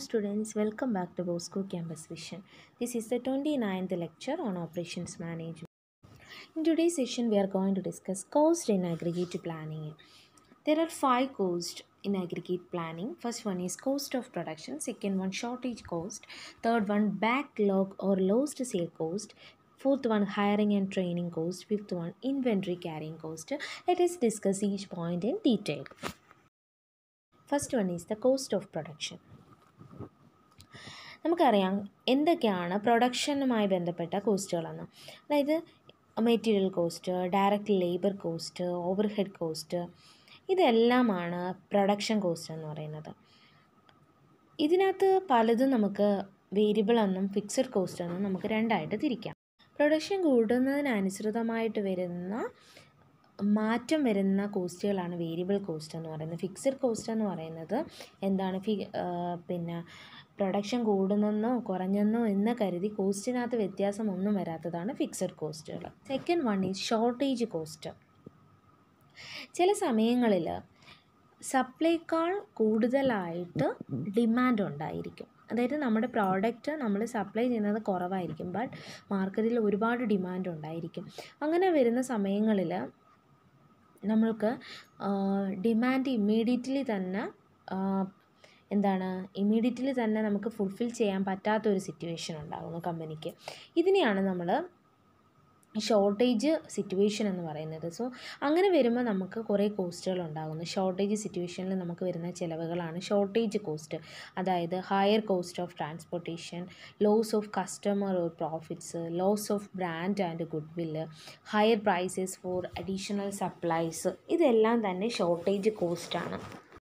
students, welcome back to Bosco Campus Vision. This is the 29th lecture on operations management. In today's session, we are going to discuss cost in aggregate planning. There are five costs in aggregate planning. First one is cost of production, second one shortage cost, third one backlog or lost sale cost, fourth one hiring and training cost, fifth one inventory carrying cost. Let us discuss each point in detail. First one is the cost of production നമുക്കറിയാം എന്തൊക്കെയാണ് പ്രൊഡക്ഷനുമായി ബന്ധപ്പെട്ട കോസ്റ്റുകളെന്ന് അതായത് material cost direct labour cost overhead cost ഇതെല്ലാമാണ് production cost എന്ന് പറയുന്നത് ഇതിനകത്ത് പലതും നമുക്ക് വേരിയബിൾ എന്നും ഫിക്സഡ് കോസ്റ്റ് എന്നും നമുക്ക് രണ്ടായിട്ട് തിരിക്കാം പ്രൊഡക്ഷൻ കൂടുന്നതിനനുസൃതമായിട്ട് വരുന്ന മാറ്റം വരുന്ന കോസ്റ്റുകളാണ് വേരിയബിൾ കോസ്റ്റ് എന്ന് പറയുന്നത് ഫിക്സഡ് കോസ്റ്റ് എന്ന് പറയുന്നത് എന്താണ് ഫി പിന്നെ പ്രൊഡക്ഷൻ കൂടുന്നെന്നോ കുറഞ്ഞെന്നോ എന്ന് കരുതി കോസ്റ്റിനകത്ത് വ്യത്യാസം ഒന്നും വരാത്തതാണ് ഫിക്സഡ് കോസ്റ്റുകൾ second one is shortage cost ചില സമയങ്ങളിൽ സപ്ലൈക്കാൾ കൂടുതലായിട്ട് ഡിമാൻഡ് ഉണ്ടായിരിക്കും അതായത് നമ്മുടെ പ്രോഡക്റ്റ് നമ്മൾ സപ്ലൈ ചെയ്യുന്നത് കുറവായിരിക്കും ബട്ട് മാർക്കറ്റിൽ ഒരുപാട് ഡിമാൻഡ് ഉണ്ടായിരിക്കും അങ്ങനെ വരുന്ന സമയങ്ങളിൽ നമ്മൾക്ക് ഡിമാൻഡ് ഇമ്മീഡിയറ്റ്ലി തന്നെ എന്താണ് ഇമ്മീഡിയറ്റ്ലി തന്നെ നമുക്ക് ഫുൾഫിൽ ചെയ്യാൻ പറ്റാത്ത ഒരു സിറ്റുവേഷൻ ഉണ്ടാകുന്നു കമ്പനിക്ക് ഇതിനെയാണ് നമ്മൾ ഷോർട്ടേജ് സിറ്റുവേഷൻ എന്ന് പറയുന്നത് സോ അങ്ങനെ വരുമ്പോൾ നമുക്ക് കുറേ കോസ്റ്റുകൾ ഉണ്ടാകുന്നു ഷോർട്ടേജ് സിറ്റുവേഷനിൽ നമുക്ക് വരുന്ന ചിലവുകളാണ് ഷോർട്ടേജ് കോസ്റ്റ് അതായത് higher cost of transportation loss of customer or profits loss of brand and goodwill higher prices for additional supplies ഇതെല്ലാം തന്നെ ഷോർട്ടേജ് കോസ്റ്റാണ്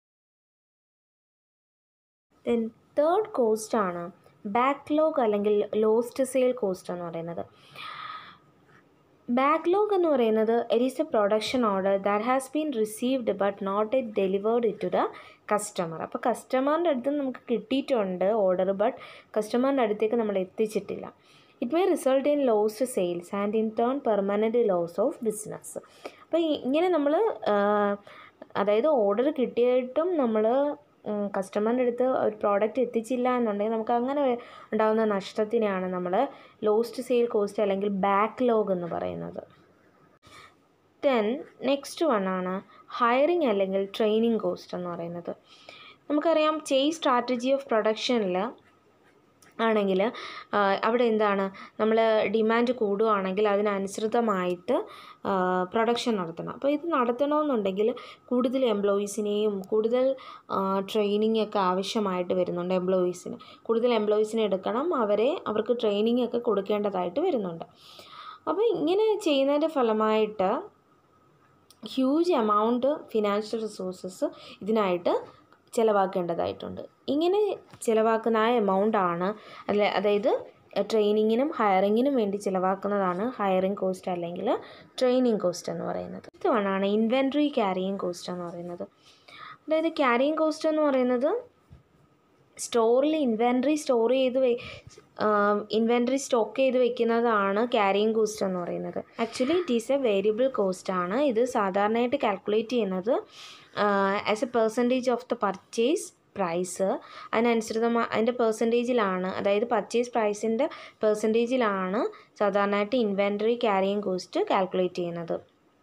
ദെൻ തേർഡ് കോസ്റ്റാണ് ബാക്ക്ലോഗ് അല്ലെങ്കിൽ ലോസ്റ്റ് സെയിൽ കോസ്റ്റ് എന്ന് പറയുന്നത് ബാക്ക്ലോഗ് എന്ന് പറയുന്നത് it is a production order that has been received but not it delivered it to the customer അപ്പോൾ കസ്റ്റമറിൻ്റെ അടുത്ത് നമുക്ക് കിട്ടിയിട്ടുണ്ട് ഓർഡർ ബട്ട് കസ്റ്റമറിൻ്റെ അടുത്തേക്ക് നമ്മൾ എത്തിച്ചിട്ടില്ല it may result in loss sales and in turn permanent loss of business അപ്പോൾ ഇങ്ങനെ നമ്മൾ അതായത് ഓർഡർ കിട്ടിയിട്ടും നമ്മൾ കസ്റ്റമറിൻ്റെ അടുത്ത് ഒരു പ്രോഡക്റ്റ് എത്തിച്ചില്ല എന്നുണ്ടെങ്കിൽ നമുക്ക് അങ്ങനെ ഉണ്ടാകുന്ന നഷ്ടത്തിനെയാണ് നമ്മൾ ലോസ്റ്റ് സെയിൽ കോസ്റ്റ് അല്ലെങ്കിൽ ബാക്ക്ലോഗ് എന്ന് പറയുന്നത് ദെൻ നെക്സ്റ്റ് വൺ ആണ് ഹയറിങ് അല്ലെങ്കിൽ ട്രെയിനിങ് കോസ്റ്റ് എന്ന് പറയുന്നത് നമുക്കറിയാം ചെയ് സ്ട്രാറ്റജി ഓഫ് പ്രൊഡക്ഷനിൽ ആണെങ്കിൽ അവിടെ എന്താണ് നമ്മൾ ഡിമാൻഡ് കൂടുകയാണെങ്കിൽ അതിനനുസൃതമായിട്ട് പ്രൊഡക്ഷൻ നടത്തണം അപ്പോൾ ഇത് നടത്തണമെന്നുണ്ടെങ്കിൽ കൂടുതൽ എംപ്ലോയീസിനെയും കൂടുതൽ ട്രെയിനിങ് ഒക്കെ ആവശ്യമായിട്ട് വരുന്നുണ്ട് എംപ്ലോയീസിന് കൂടുതൽ എംപ്ലോയീസിനെ എടുക്കണം അവരെ അവർക്ക് ട്രെയിനിങ് ഒക്കെ കൊടുക്കേണ്ടതായിട്ട് വരുന്നുണ്ട് അപ്പോൾ ഇങ്ങനെ ചെയ്യുന്നതിൻ്റെ ഫലമായിട്ട് ഹ്യൂജ് എമൗണ്ട് ഫിനാൻഷ്യൽ റിസോഴ്സസ് ഇതിനായിട്ട് ചിലവാക്കേണ്ടതായിട്ടുണ്ട് ഇങ്ങനെ ചിലവാക്കുന്ന ആ എമൗണ്ട് ആണ് അല്ലെ അതായത് ട്രെയിനിങ്ങിനും ഹയറിങ്ങിനും വേണ്ടി ചിലവാക്കുന്നതാണ് ഹയറിങ് കോസ്റ്റ് അല്ലെങ്കിൽ ട്രെയിനിങ് കോസ്റ്റ് എന്ന് പറയുന്നത് ഇത് വണ്ണാണ് ഇൻവെൻട്രി ക്യാരിയിങ് കോസ്റ്റ് എന്ന് പറയുന്നത് അതായത് ക്യാരിയിങ് കോസ്റ്റ് എന്ന് പറയുന്നത് സ്റ്റോറിൽ ഇൻവെൻട്രി സ്റ്റോർ ചെയ്ത് ഇൻവെൻട്രി സ്റ്റോക്ക് ചെയ്ത് വെക്കുന്നതാണ് ക്യാരിയിങ് കോസ്റ്റ് എന്ന് പറയുന്നത് actually it is a variable cost ആണ് ഇത് സാധാരണയായിട്ട് കാൽക്കുലേറ്റ് ചെയ്യുന്നത് as a percentage of the purchase price അതിനനുസൃതമായി അതിൻ്റെ പെർസെൻറ്റേജിലാണ് അതായത് പർച്ചേസ് പ്രൈസിൻ്റെ പെർസെൻറ്റേജിലാണ് സാധാരണയായിട്ട് ഇൻവെൻട്രി ക്യാരിയിങ് കോസ്റ്റ് കാൽക്കുലേറ്റ് ചെയ്യുന്നത്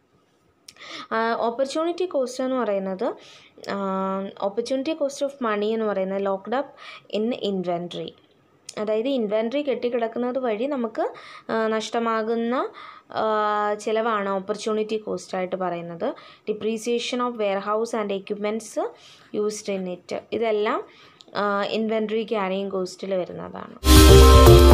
ഓപ്പർച്യൂണിറ്റി കോസ്റ്റ് എന്ന് പറയുന്നത് ഓപ്പർച്യൂണിറ്റി കോസ്റ്റ് ഓഫ് മണി എന്ന് പറയുന്നത് ലോക്ക്ഡ് അപ്പ് ഇൻ ഇൻവെൻട്രി അതായത് ഇൻവെൻട്രി കെട്ടിക്കിടക്കുന്നത് വഴി നമുക്ക് നഷ്ടമാകുന്ന ചിലവാണ് ഓപ്പർച്യൂണിറ്റി കോസ്റ്റ് ആയിട്ട് പറയുന്നത് depreciation of warehouse and equipments used in it ഇതെല്ലാം ഇൻവെൻട്രി ക്യാരിയിങ് കോസ്റ്റിൽ വരുന്നതാണ്